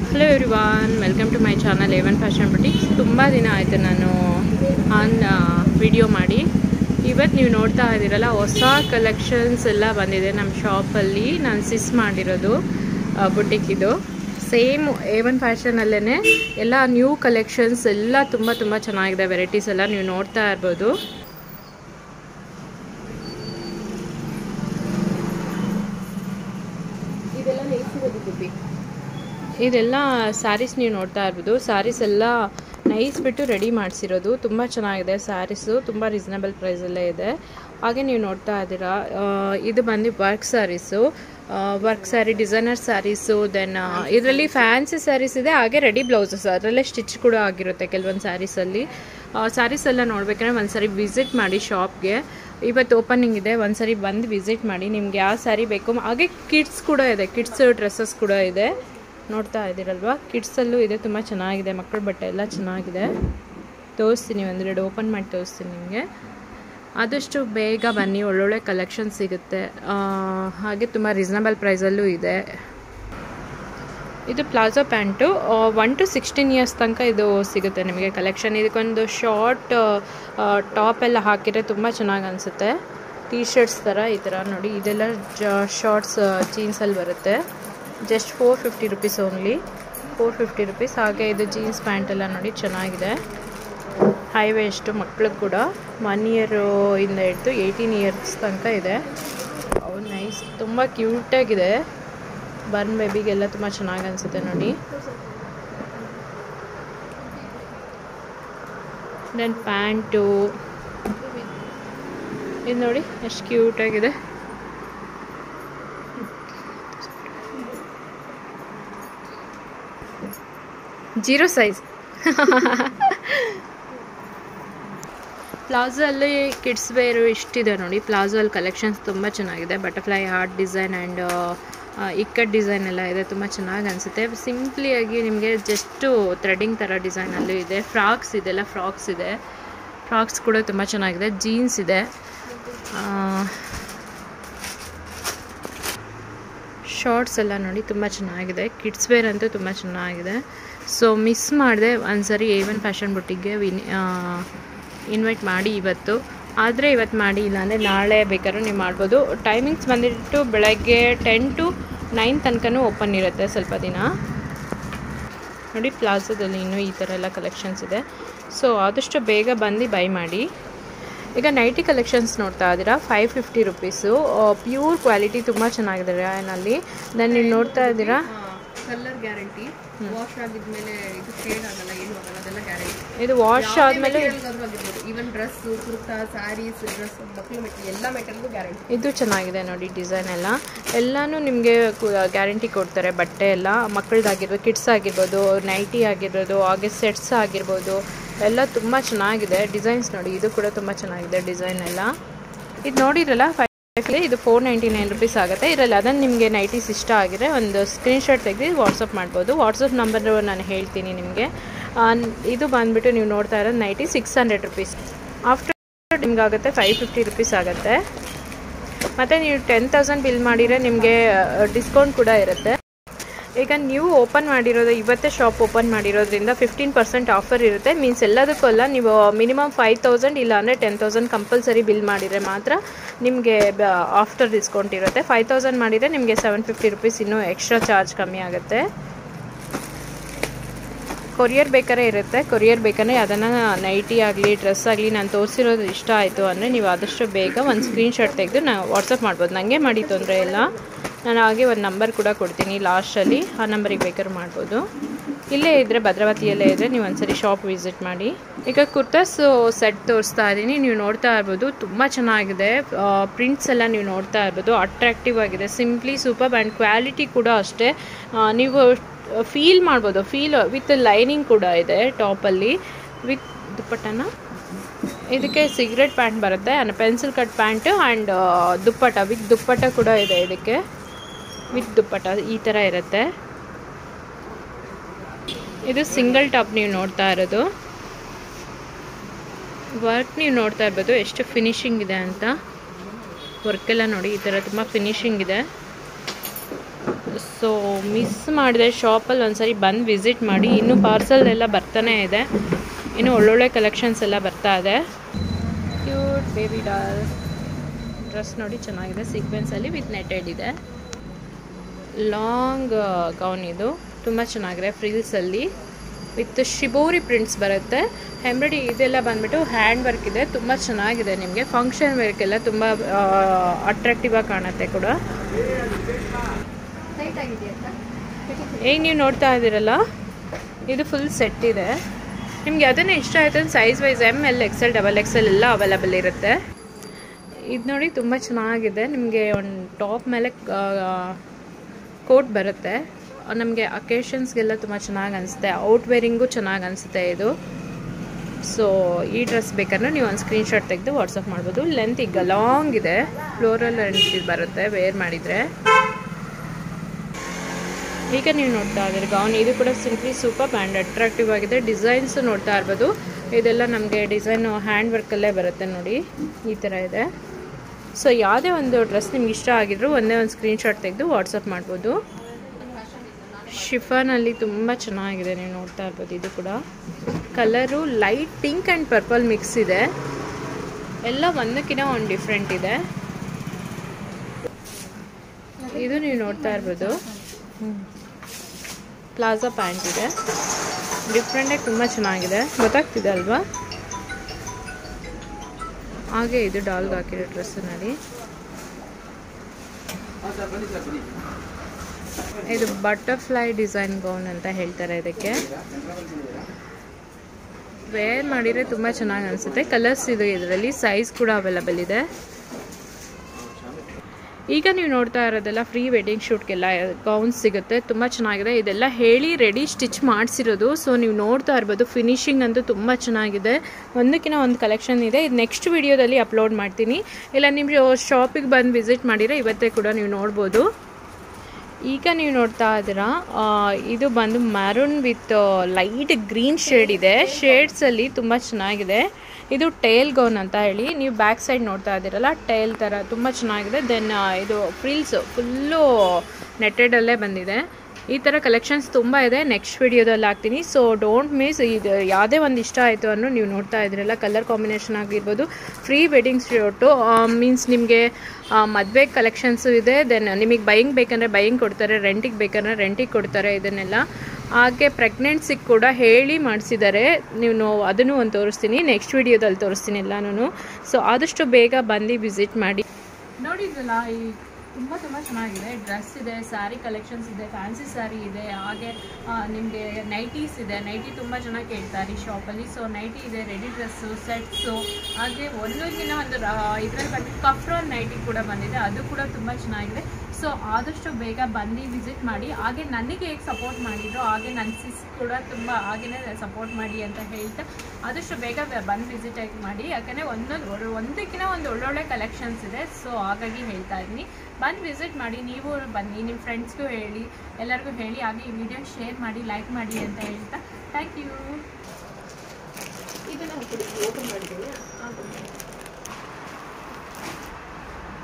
hello everyone welcome to my channel Evan fashion boutiques ತುಂಬ ದಿನ ಆಯಿತು ನಾನು ಆನ್ ವಿಡಿಯೋ ಮಾಡಿ ಇವತ್ತು ನೀವು ನೋಡ್ತಾ ಇದ್ದೀರಲ್ಲ ಹೊಸ ಕಲೆಕ್ಷನ್ಸ್ ಎಲ್ಲ ಬಂದಿದೆ ನಮ್ಮ ಶಾಪಲ್ಲಿ ನಾನು ಸಿಸ್ ಮಾಡಿರೋದು ಬುಟಿಕ್ ಇದು ಸೇಮ್ ಎ ಒನ್ ಫ್ಯಾಷನಲ್ಲೇ ಎಲ್ಲ ನ್ಯೂ ಕಲೆಕ್ಷನ್ಸ್ ಎಲ್ಲ ತುಂಬ ತುಂಬ ಚೆನ್ನಾಗಿದೆ ವೆರೈಟೀಸ್ ಎಲ್ಲ ನೀವು ನೋಡ್ತಾ ಇರ್ಬೋದು ಇದೆಲ್ಲ ನೇಯ್ಸಿರೋದು ಗುಬ್ಬಿ ಇದೆಲ್ಲ ಸ್ಯಾರೀಸ್ ನೀವು ನೋಡ್ತಾ ಇರ್ಬೋದು ಸ್ಯಾರೀಸ್ ಎಲ್ಲ ನೈಸ್ ಬಿಟ್ಟು ರೆಡಿ ಮಾಡಿಸಿರೋದು ತುಂಬ ಚೆನ್ನಾಗಿದೆ ಸ್ಯಾರೀಸು ತುಂಬ ರೀಸನಬಲ್ ಪ್ರೈಸಲ್ಲೇ ಇದೆ ಹಾಗೆ ನೀವು ನೋಡ್ತಾ ಇದ್ದೀರಾ ಆ, ಇದು ಬಂದು work sarees work saree designer sarees then ಇದರಲ್ಲಿ ಫ್ಯಾನ್ಸಿ ಸ್ಯಾರೀಸ್ ಇದೆ ಹಾಗೆ ರೆಡಿ ಬ್ಲೌಸಸ್ ಅದರಲ್ಲೇ ಸ್ಟಿಚ್ ಕೂಡ ಆಗಿರುತ್ತೆ ಕೆಲವೊಂದು ಸ್ಯಾರೀಸಲ್ಲಿ ಸ್ಯಾರೀಸ್ ಎಲ್ಲ ನೋಡ್ಬೇಕಂದ್ರೆ ಒಂದ್ಸರಿ ವಿಸಿಟ್ ಮಾಡಿ ಶಾಪ್ಗೆ ಇವತ್ತು ಓಪನಿಂಗ್ ಇದೆ ಒಂದ್ಸರಿ ಬಂದು ವಿಸಿಟ್ ಮಾಡಿ ನಿಮ್ಗೆ ಯಾವ ಸ್ಯಾರಿ ಬೇಕು ಹಾಗೆ ಕಿಡ್ಸ್ ಕೂಡ ಇದೆ ಕಿಡ್ಸ್ ಡ್ರೆಸ್ಸಸ್ ಕೂಡ ಇದೆ ನೋಡ್ತಾ ಇದ್ದೀರಲ್ವಾ ಕಿಡ್ಸಲ್ಲೂ ಇದೆ ತುಂಬ ಚೆನ್ನಾಗಿದೆ ಮಕ್ಕಳ ಬಟ್ಟೆ ಎಲ್ಲ ಚೆನ್ನಾಗಿದೆ ತೋರಿಸ್ತೀನಿ ಒಂದೆರಡು ಓಪನ್ ಮಾಡಿ ತೋರಿಸ್ತೀನಿ ನಿಮಗೆ ಆದಷ್ಟು ಬೇಗ ಬನ್ನಿ ಒಳ್ಳೊಳ್ಳೆ ಕಲೆಕ್ಷನ್ ಸಿಗುತ್ತೆ ಆ, ಹಾಗೆ ತುಂಬ ರೀಸನಬಲ್ ಪ್ರೈಸಲ್ಲೂ ಇದೆ ಇದು palazzo pant one to sixteen years ತನಕ ಇದು ಸಿಗುತ್ತೆ ನಿಮಗೆ ಕಲೆಕ್ಷನ್ ಇದಕ್ಕೊಂದು ಶಾರ್ಟ್ ಟಾಪ್ ಎಲ್ಲ ಹಾಕಿದರೆ ತುಂಬ ಚೆನ್ನಾಗಿ ಅನಿಸುತ್ತೆ ಟೀ ಶರ್ಟ್ಸ್ ಥರ ಈ ಥರ ನೋಡಿ ಇದೆಲ್ಲ ಜ ಶಾರ್ಟ್ಸ್ ಜೀನ್ಸಲ್ಲಿ ಬರುತ್ತೆ just four fifty rupees only four fifty rupees ಹಾಗೆ ಇದು ಜೀನ್ಸ್ ಪ್ಯಾಂಟ್ ಎಲ್ಲ ನೋಡಿ ಚೆನ್ನಾಗಿದೆ ಹೈ ವೇಸ್ಟು ಮಕ್ಳಿಗೆ ಕೂಡ ಒನ್ ಇಯರು ಇಂದ ಹಿಡಿದು ಏಯ್ಟೀನ್ ಇಯರ್ಸ್ ತನಕ ಇದೆ ಅವು ನೈಸ್ ತುಂಬ ಕ್ಯೂಟಾಗಿದೆ ಬರ್ನ್ ಬೇಬಿಗೆಲ್ಲ ತುಂಬ ಚೆನ್ನಾಗಿ ಅನಿಸುತ್ತೆ ನೋಡಿ ನನ್ನ ಪ್ಯಾಂಟು ಇದು ನೋಡಿ ಎಷ್ಟು ಕ್ಯೂಟಾಗಿದೆ ಜೀರೋ ಸೈಜ್ ಪ್ಲಾಜೋ ಅಲ್ಲಿ ಕಿಡ್ಸ್ ವೇರು ಇಷ್ಟಿದೆ ನೋಡಿ ಪ್ಲಾಜೋ ಅಲ್ಲಿ ಕಲೆಕ್ಷನ್ಸ್ ತುಂಬ ಚೆನ್ನಾಗಿದೆ butterfly heart design and ikat design ಎಲ್ಲ ಇದೆ ತುಂಬ ಚೆನ್ನಾಗಿ ಅನಿಸುತ್ತೆ ಸಿಂಪ್ಲಿಯಾಗಿ ನಿಮಗೆ ಜಸ್ಟು ಥ್ರೆಡಿಂಗ್ ಥರ ಡಿಸೈನಲ್ಲೂ ಇದೆ ಫ್ರಾಕ್ಸ್ ಇದೆಲ್ಲ ಫ್ರಾಕ್ಸ್ ಇದೆ ಫ್ರಾಕ್ಸ್ ಕೂಡ ತುಂಬ ಚೆನ್ನಾಗಿದೆ ಜೀನ್ಸ್ ಇದೆ ಶಾರ್ಟ್ಸ್ ಎಲ್ಲ ನೋಡಿ ತುಂಬ ಚೆನ್ನಾಗಿದೆ ಕಿಡ್ಸ್ ವೇರ್ ಅಂತೂ ತುಂಬ ಚೆನ್ನಾಗಿದೆ ಸೊ ಮಿಸ್ ಮಾಡಿದೆ ಒಂದ್ಸರಿ ಎ ಒನ್ ಫ್ಯಾಷನ್ ಬುಟ್ಟಿಗೆ ವಿನ್ ಇನ್ವೈಟ್ ಮಾಡಿ ಇವತ್ತು ಆದರೆ ಇವತ್ತು ಮಾಡಿ ಇಲ್ಲಾಂದರೆ ನಾಳೆ ಬೇಕಾದ್ರೂ ನೀವು ಮಾಡ್ಬೋದು ಟೈಮಿಂಗ್ಸ್ ಬಂದಿಟ್ಟು ಬೆಳಗ್ಗೆ ಟೆನ್ ಟು ನೈನ್ ತನಕನೂ ಓಪನ್ ಇರುತ್ತೆ ಸ್ವಲ್ಪ ದಿನ ನೋಡಿ ಪ್ಲಾಜಾದಲ್ಲಿ ಇನ್ನೂ ಈ ಥರ ಎಲ್ಲ ಕಲೆಕ್ಷನ್ಸ್ ಇದೆ ಸೊ ಆದಷ್ಟು ಬೇಗ ಬಂದು ಬೈ ಮಾಡಿ ಈಗ ನೈಟಿ ಕಲೆಕ್ಷನ್ಸ್ ನೋಡ್ತಾ ಇದ್ದೀರಾ five fifty rupees pure quality ತುಂಬ ಚೆನ್ನಾಗಿದೆ ರಾಯನಲ್ಲಿ ದೆನ್ ನೀವು ನೋಡ್ತಾ ಇದ್ದೀರಾ ಕಲರ್ ಗ್ಯಾರಂಟಿ ವಾಶ್ ಆಗಿದ್ಮೇಲೆ ಇದು ಶೇಡ್ ಆಗಲ್ಲ ಏನು ಆಗಲ್ಲ ಅದೆಲ್ಲ ಗ್ಯಾರಂಟಿ ಇದು ವಾಶ್ ಆದಮೇಲೆ ಆಗಿರ್ಬೋದು even dress kurta sarees dress ಮಕ್ಕಳು ಮೆಟೀರಿಯಲ್ ಎಲ್ಲ ಮೆಟೀರಿಯಲ್ಗೂ ಗ್ಯಾರಂಟಿ ಇದು ಚೆನ್ನಾಗಿದೆ ನೋಡಿ ಡಿಸೈನ್ ಎಲ್ಲ ಎಲ್ಲನೂ ನಿಮಗೆ ಗ್ಯಾರಂಟಿ ಕೊಡ್ತಾರೆ ಬಟ್ಟೆ ಎಲ್ಲ ಮಕ್ಕಳದಾಗಿರ್ಬೋದು ಕಿಡ್ಸ್ ಆಗಿರ್ಬೋದು ನೈಟಿ ಆಗಿರ್ಬೋದು ಹಾಗೆ ಸೆಟ್ಸ್ ಆಗಿರ್ಬೋದು ಎಲ್ಲ ತುಂಬ ಚೆನ್ನಾಗಿದೆ ಡಿಸೈನ್ಸ್ ನೋಡಿ ಇದು ಕೂಡ ತುಂಬ ಚೆನ್ನಾಗಿದೆ ಡಿಸೈನ್ ಎಲ್ಲ ಇದು ನೋಡಿರಲ್ಲ ಫೈವ್ ಇದು ಫೋರ್ ನೈಂಟಿ ನೈನ್ ರುಪೀಸ್ ಆಗುತ್ತೆ ಇದರಲ್ಲಿ ಅದನ್ನು ನಿಮಗೆ ನೈಟೀಸ್ ಇಷ್ಟ ಆಗಿದ್ರೆ ಒಂದು ಸ್ಕ್ರೀನ್ಶಾಟ್ ತೆಗೆದು ವಾಟ್ಸಪ್ ಮಾಡ್ಬೋದು ವಾಟ್ಸಪ್ ನಂಬರ್ ನಾನು ಹೇಳ್ತೀನಿ ನಿಮಗೆ ಇದು ಬಂದುಬಿಟ್ಟು ನೀವು ನೋಡ್ತಾ ಇರೋದು nighty six hundred rupees after ನಿಮ್ಗೆ ಆಗುತ್ತೆ ಫೈವ್ ಫಿಫ್ಟಿ ರುಪೀಸ್ ಆಗುತ್ತೆ ಮತ್ತು ನೀವು ಟೆನ್ ತೌಸಂಡ್ ಬಿಲ್ ಮಾಡಿದರೆ ನಿಮಗೆ ಡಿಸ್ಕೌಂಟ್ ಕೂಡ ಇರುತ್ತೆ ಈಗ ನೀವು ಓಪನ್ ಮಾಡಿರೋದು ಇವತ್ತೇ ಶಾಪ್ ಓಪನ್ ಮಾಡಿರೋದ್ರಿಂದ ಫಿಫ್ಟೀನ್ ಪರ್ಸೆಂಟ್ ಆಫರ್ ಇರುತ್ತೆ ಮೀನ್ಸ್ ಎಲ್ಲದಕ್ಕೂ ಅಲ್ಲ ನೀವು ಮಿನಿಮಮ್ ಫೈವ್ ತೌಸಂಡ್ ಇಲ್ಲಾಂದರೆ ಟೆನ್ ತೌಸಂಡ್ ಕಂಪಲ್ಸರಿ ಬಿಲ್ ಮಾಡಿದರೆ ಮಾತ್ರ ನಿಮಗೆ ಆಫ್ಟರ್ ಡಿಸ್ಕೌಂಟ್ ಇರುತ್ತೆ ಫೈವ್ ತೌಸಂಡ್ ಮಾಡಿದರೆ ನಿಮಗೆ ಸೆವೆನ್ ಫಿಫ್ಟಿ ರುಪೀಸ್ ಇನ್ನೂ ಎಕ್ಸ್ಟ್ರಾ ಚಾರ್ಜ್ ಕಮ್ಮಿ ಆಗುತ್ತೆ ಕೊರಿಯರ್ ಬೇಕಾದ್ರೆ ಇರುತ್ತೆ ಕೊರಿಯರ್ ಬೇಕಾದ್ರೆ ಅದನ್ನು ನೈಟಿ ಆಗಲಿ ಡ್ರೆಸ್ ಆಗಲಿ ನಾನು ತೋರಿಸಿರೋದು ಇಷ್ಟ ಆಯಿತು ಅಂದರೆ ನೀವು ಆದಷ್ಟು ಬೇಗ ಒಂದು ಸ್ಕ್ರೀನ್ಶಾಟ್ ತೆಗೆದು ನಾವು ವಾಟ್ಸಪ್ ಮಾಡ್ಬೋದು ನನಗೆ ಮಾಡಿ ತೊಂದರೆ ಇಲ್ಲ ನಾನು ಹಾಗೆ ಒಂದು ನಂಬರ್ ಕೂಡ ಕೊಡ್ತೀನಿ ಲಾಸ್ಟಲ್ಲಿ ಆ ನಂಬರಿಗೆ ಬೇಕಾದ್ರೂ ಮಾಡ್ಬೋದು ಇಲ್ಲೇ ಇದ್ದರೆ ಭದ್ರಾವತಿಯಲ್ಲೇ ಇದ್ದರೆ ನೀವು ಒಂದ್ಸರಿ ಶಾಪ್ ವಿಸಿಟ್ ಮಾಡಿ ಈಗ ಕುರ್ತಾಸ್ ಸೆಟ್ ತೋರಿಸ್ತಾ ಇದ್ದೀನಿ ನೀವು ನೋಡ್ತಾ ಇರ್ಬೋದು ತುಂಬ ಚೆನ್ನಾಗಿದೆ ಪ್ರಿಂಟ್ಸ್ ಎಲ್ಲ ನೀವು ನೋಡ್ತಾ ಇರ್ಬೋದು ಅಟ್ರಾಕ್ಟಿವ್ ಆಗಿದೆ ಸಿಂಪ್ಲಿ ಸೂಪರ್ ಆ್ಯಂಡ್ ಕ್ವಾಲಿಟಿ ಕೂಡ ಅಷ್ಟೇ ಆ, ನೀವು ಫೀಲ್ ಮಾಡ್ಬೋದು ಫೀಲ್ ವಿತ್ ಲೈನಿಂಗ್ ಕೂಡ ಇದೆ ಟಾಪಲ್ಲಿ ವಿತ್ ದುಪ್ಪಟ್ಟನ ಇದಕ್ಕೆ ಸಿಗರೆಟ್ ಪ್ಯಾಂಟ್ ಬರುತ್ತೆ and pencil cut pant and dupatta with dupatta ಕೂಡ ಇದೆ ಇದಕ್ಕೆ ವಿತ್ ದುಪ್ಪಟ ಈ ಥರ ಇರುತ್ತೆ ಇದು ಸಿಂಗಲ್ ಟಾಪ್ ನೀವು ನೋಡ್ತಾ ಇರೋದು ವರ್ಕ್ ನೀವು ನೋಡ್ತಾ ಇರ್ಬೋದು ಎಷ್ಟು ಫಿನಿಶಿಂಗ್ ಇದೆ ಅಂತ ವರ್ಕೆಲ್ಲ ನೋಡಿ ಈ ಥರ ತುಂಬ ಫಿನಿಶಿಂಗ್ ಇದೆ ಸೊ ಮಿಸ್ ಮಾಡಿದೆ ಶಾಪಲ್ಲಿ ಒಂದ್ಸರಿ ಬಂದು ವಿಸಿಟ್ ಮಾಡಿ ಇನ್ನೂ ಪಾರ್ಸಲ್ ಎಲ್ಲ ಬರ್ತಾನೆ ಇದೆ ಇನ್ನೂ ಒಳ್ಳೊಳ್ಳೆ ಕಲೆಕ್ಷನ್ಸ್ ಎಲ್ಲ ಬರ್ತಾ ಇದೆ ಕ್ಯೂಟ್ ಬೇಬಿ ಡಾಲ್ ಡ್ರೆಸ್ ನೋಡಿ ಚೆನ್ನಾಗಿದೆ ಸೀಕ್ವೆನ್ಸಲ್ಲಿ ವಿತ್ ನೆಟೆಡ್ ಇದೆ ಲಾಂಗ್ ಗೌನ್ ಇದು ತುಂಬ ಚೆನ್ನಾಗಿದೆ ಫ್ರಿಲ್ಸಲ್ಲಿ ವಿತ್ ಶಿಬೋರಿ ಪ್ರಿಂಟ್ಸ್ ಬರುತ್ತೆ ಹೆಮ್ರಡಿ ಇದೆಲ್ಲ ಬಂದ್ಬಿಟ್ಟು ಹ್ಯಾಂಡ್ ವರ್ಕ್ ಇದೆ ತುಂಬ ಚೆನ್ನಾಗಿದೆ ನಿಮಗೆ ಫಂಕ್ಷನ್ ವೇರ್ಗೆಲ್ಲ ತುಂಬ ಅಟ್ರಾಕ್ಟಿವ್ ಆಗಿ ಕಾಣುತ್ತೆ ಕೂಡ ಟೈಟ್ ಆಗಿದೆ ಅಂತ ಈಗ ನೀವು ನೋಡ್ತಾ ಇದ್ದೀರಲ್ಲ ಇದು ಫುಲ್ ಸೆಟ್ ಇದೆ ನಿಮಗೆ ಅದನ್ನೇ ಇಷ್ಟ ಆಯ್ತು size wise M L XL double XL ಎಲ್ಲ ಅವೈಲಬಲ್ ಇರುತ್ತೆ ಇದು ನೋಡಿ ತುಂಬ ಚೆನ್ನಾಗಿದೆ ನಿಮಗೆ ಒಂದು ಟಾಪ್ ಮೇಲೆ ಕೋಟ್ ಬರುತ್ತೆ ನಮಗೆ ಅಕೇಶನ್ಸ್ಗೆಲ್ಲ ತುಂಬ ಚೆನ್ನಾಗಿ ಅನಿಸುತ್ತೆ ಔಟ್ ವೇರಿಂಗು ಚೆನ್ನಾಗಿ ಅನಿಸುತ್ತೆ ಇದು ಸೊ ಈ ಡ್ರೆಸ್ ಬೇಕಾದ್ರೆ ನೀವು ಒಂದು ಸ್ಕ್ರೀನ್ಶಾಟ್ ತೆಗೆದು ವಾಟ್ಸಪ್ ಮಾಡ್ಬೋದು ಲೆಂತ್ ಈಗ ಲಾಂಗ್ ಇದೆ ಫ್ಲೋರಲ್ ಲೆಂತ್ ಇದು ಬರುತ್ತೆ ವೇರ್ ಮಾಡಿದರೆ ಈಗ ನೀವು ನೋಡ್ತಾ ಇದ್ದೀರಿ ಗೌನ್ ಇದು ಕೂಡ ಸಿಂಪ್ಲಿ ಸೂಪರ್ ಆ್ಯಂಡ್ ಅಟ್ರಾಕ್ಟಿವ್ ಆಗಿದೆ ಡಿಸೈನ್ಸ್ ನೋಡ್ತಾ ಇರ್ಬೋದು ಇದೆಲ್ಲ ನಮಗೆ ಡಿಸೈನು ಹ್ಯಾಂಡ್ ವರ್ಕಲ್ಲೇ ಬರುತ್ತೆ ನೋಡಿ ಈ ಥರ ಇದೆ ಸೊ ಯಾವುದೇ ಒಂದು ಡ್ರೆಸ್ ನಿಮ್ಗೆ ಇಷ್ಟ ಆಗಿದ್ರು ಒಂದೇ ಒಂದು ಸ್ಕ್ರೀನ್ಶಾಟ್ ತೆಗೆದು ವಾಟ್ಸಪ್ ಮಾಡ್ಬೋದು ಶಿಫಾನಲ್ಲಿ ತುಂಬ ಚೆನ್ನಾಗಿದೆ ನೀವು ನೋಡ್ತಾ ಇರ್ಬೋದು ಇದು ಕೂಡ colour light pink and purple mix ಇದೆ ಎಲ್ಲ ಒಂದಕ್ಕಿಂತ ಒಂದು ಡಿಫ್ರೆಂಟ್ ಇದೆ ಇದು ನೀವು ನೋಡ್ತಾ ಇರ್ಬೋದು ಪ್ಲಾಜಾ ಪ್ಯಾಂಟ್ ಇದೆ ಡಿಫ್ರೆಂಟಾಗಿ ತುಂಬ ಚೆನ್ನಾಗಿದೆ ಗೊತ್ತಾಗ್ತಿದೆ ಅಲ್ವಾ ಹಾಗೆ ಇದು ಡಾಲ್ಗೆ ಹಾಕಿರೋ ಡ್ರೆಸ್ಸಿನಲ್ಲಿ ಇದು ಬಟರ್ಫ್ಲೈ ಡಿಸೈನ್ ಗೌನ್ ಅಂತ ಹೇಳ್ತಾರೆ ಇದಕ್ಕೆ ವೇರ್ ಮಾಡಿದರೆ ತುಂಬ ಚೆನ್ನಾಗಿ ಅನಿಸುತ್ತೆ ಕಲರ್ಸ್ ಇದೆ ಇದರಲ್ಲಿ ಸೈಜ್ ಕೂಡ ಅವೈಲಬಲ್ ಇದೆ ಈಗ ನೀವು ನೋಡ್ತಾ ಇರೋದೆಲ್ಲ ಫ್ರೀ ವೆಡ್ಡಿಂಗ್ ಶೂಟ್ಗೆಲ್ಲ ಗೌನ್ಸ್ ಸಿಗುತ್ತೆ ತುಂಬ ಚೆನ್ನಾಗಿದೆ ಇದೆಲ್ಲ ಹೇಳಿ ರೆಡಿ ಸ್ಟಿಚ್ ಮಾಡಿಸಿರೋದು ಸೊ ನೀವು ನೋಡ್ತಾ ಇರ್ಬೋದು ಫಿನಿಶಿಂಗ್ ಅಂತೂ ತುಂಬ ಚೆನ್ನಾಗಿದೆ ಒಂದಕ್ಕಿಂತ ಒಂದು ಕಲೆಕ್ಷನ್ ಇದೆ ಇದು ನೆಕ್ಸ್ಟ್ ವಿಡಿಯೋದಲ್ಲಿ ಅಪ್ಲೋಡ್ ಮಾಡ್ತೀನಿ ಇಲ್ಲ ನಿಮ್ಮ ಶಾಪಿಗೆ ಬಂದು ವಿಸಿಟ್ ಮಾಡಿದರೆ ಇವತ್ತೇ ಕೂಡ ನೀವು ನೋಡ್ಬೋದು ಈಗ ನೀವು ನೋಡ್ತಾ ಇದ್ದೀರಾ ಆ, ಇದು ಬಂದು maroon with light green shade ಇದೆ ಶೇಡ್ಸಲ್ಲಿ ತುಂಬ ಚೆನ್ನಾಗಿದೆ ಇದು ಟೇಲ್ ಗೌನ್ ಅಂತ ಹೇಳಿ ನೀವು ಬ್ಯಾಕ್ ಸೈಡ್ ನೋಡ್ತಾ ಇದ್ದೀರಲ್ಲ ಟೇಲ್ ಥರ ತುಂಬ ಚೆನ್ನಾಗಿದೆ ದೆನ್ ಇದು ಫ್ರಿಲ್ಸ್ ಫುಲ್ಲು ನೆಟ್ಟೆಡಲ್ಲೇ ಬಂದಿದೆ ಈ ಥರ ಕಲೆಕ್ಷನ್ಸ್ ತುಂಬ ಇದೆ ನೆಕ್ಸ್ಟ್ ವಿಡಿಯೋದಲ್ಲಿ ಹಾಕ್ತೀನಿ ಸೊ ಡೋಂಟ್ ಮಿಸ್ ಇದು ಯಾವುದೇ ಒಂದು ಇಷ್ಟ ಆಯಿತು ಅನ್ನೋ ನೀವು ನೋಡ್ತಾ ಇದ್ರಲ್ಲ ಕಲರ್ ಕಾಂಬಿನೇಷನ್ ಆಗಿರ್ಬೋದು ಫ್ರೀ ವೆಡ್ಡಿಂಗ್ ಶೂಟು ಮೀನ್ಸ್ ನಿಮಗೆ ಮದುವೆ ಕಲೆಕ್ಷನ್ಸು ಇದೆ ದೆನ್ ನಿಮಗೆ ಬೈಯಿಂಗ್ ಬೇಕಂದರೆ ಬೈಯಿಂಗ್ ಕೊಡ್ತಾರೆ ರೆಂಟಿಗೆ ಬೇಕಂದರೆ ರೆಂಟಿಗೆ ಕೊಡ್ತಾರೆ ಇದನ್ನೆಲ್ಲ ಹಾಗೆ ಪ್ರೆಗ್ನೆನ್ಸಿಗೆ ಕೂಡ ಹೇಳಿ ಮಾಡಿಸಿದ್ದಾರೆ ನೀವು ನೋ ಅದನ್ನು ಒಂದು ತೋರಿಸ್ತೀನಿ ನೆಕ್ಸ್ಟ್ ವಿಡಿಯೋದಲ್ಲಿ ತೋರಿಸ್ತೀನಿ ಎಲ್ಲನೂ ಸೊ ಆದಷ್ಟು ಬೇಗ ಬಂದು ವಿಸಿಟ್ ಮಾಡಿ ನೋಡಿದ್ರಲ್ಲ ಈ ತುಂಬ ತುಂಬ ಚೆನ್ನಾಗಿದೆ ಡ್ರೆಸ್ ಇದೆ ಸ್ಯಾರಿ ಕಲೆಕ್ಷನ್ಸ್ ಇದೆ ಫ್ಯಾನ್ಸಿ ಸ್ಯಾರಿ ಇದೆ ಹಾಗೆ ನಿಮಗೆ ನೈಟೀಸ್ ಇದೆ ನೈಟಿ ತುಂಬ ಚೆನ್ನಾಗಿ ಕೇಳ್ತಾರೆ ಈ ಶಾಪಲ್ಲಿ ಸೊ ನೈಟಿ ಇದೆ ರೆಡಿ ಡ್ರೆಸ್ಸು ಸೆಟ್ಸು ಹಾಗೆ ಒಂದೊಂದಿನ ಒಂದು ಇದರಲ್ಲಿ ಬಂದು ಕಫ್ರೋನ್ ನೈಟಿ ಕೂಡ ಬಂದಿದೆ ಅದು ಕೂಡ ತುಂಬ ಚೆನ್ನಾಗಿದೆ ಸೊ ಆದಷ್ಟು ಬೇಗ ಬಂದು ವಿಸಿಟ್ ಮಾಡಿ ಹಾಗೆ ನನಗೆ ಹೇಗೆ ಸಪೋರ್ಟ್ ಮಾಡಿದ್ರು ಹಾಗೆ ನನ್ನ ಸಿಸ್ ಕೂಡ ತುಂಬ ಹಾಗೇ ಸಪೋರ್ಟ್ ಮಾಡಿ ಅಂತ ಹೇಳ್ತಾ ಆದಷ್ಟು ಬೇಗ ಬಂದು ವಿಸಿಟ್ ಆಗಿ ಮಾಡಿ ಯಾಕಂದರೆ ಒಂದೊಂದು ಒಂದಕ್ಕಿಂತ ಒಂದು ಒಳ್ಳೊಳ್ಳೆ ಕಲೆಕ್ಷನ್ಸ್ ಇದೆ ಸೊ ಹಾಗಾಗಿ ಹೇಳ್ತಾ ಇದ್ದೀನಿ ಬಂದು ವಿಸಿಟ್ ಮಾಡಿ ನೀವು ಬನ್ನಿ ನಿಮ್ಮ ಫ್ರೆಂಡ್ಸ್ಗೂ ಹೇಳಿ ಎಲ್ಲರಿಗೂ ಹೇಳಿ ಹಾಗೆ ಈ ವಿಡಿಯೋ ಶೇರ್ ಮಾಡಿ ಲೈಕ್ ಮಾಡಿ ಅಂತ ಹೇಳ್ತಾ ಥ್ಯಾಂಕ್ ಯು ಇದನ್ನ ಓಪನ್ ಮಾಡಿದ್ದೀನಿ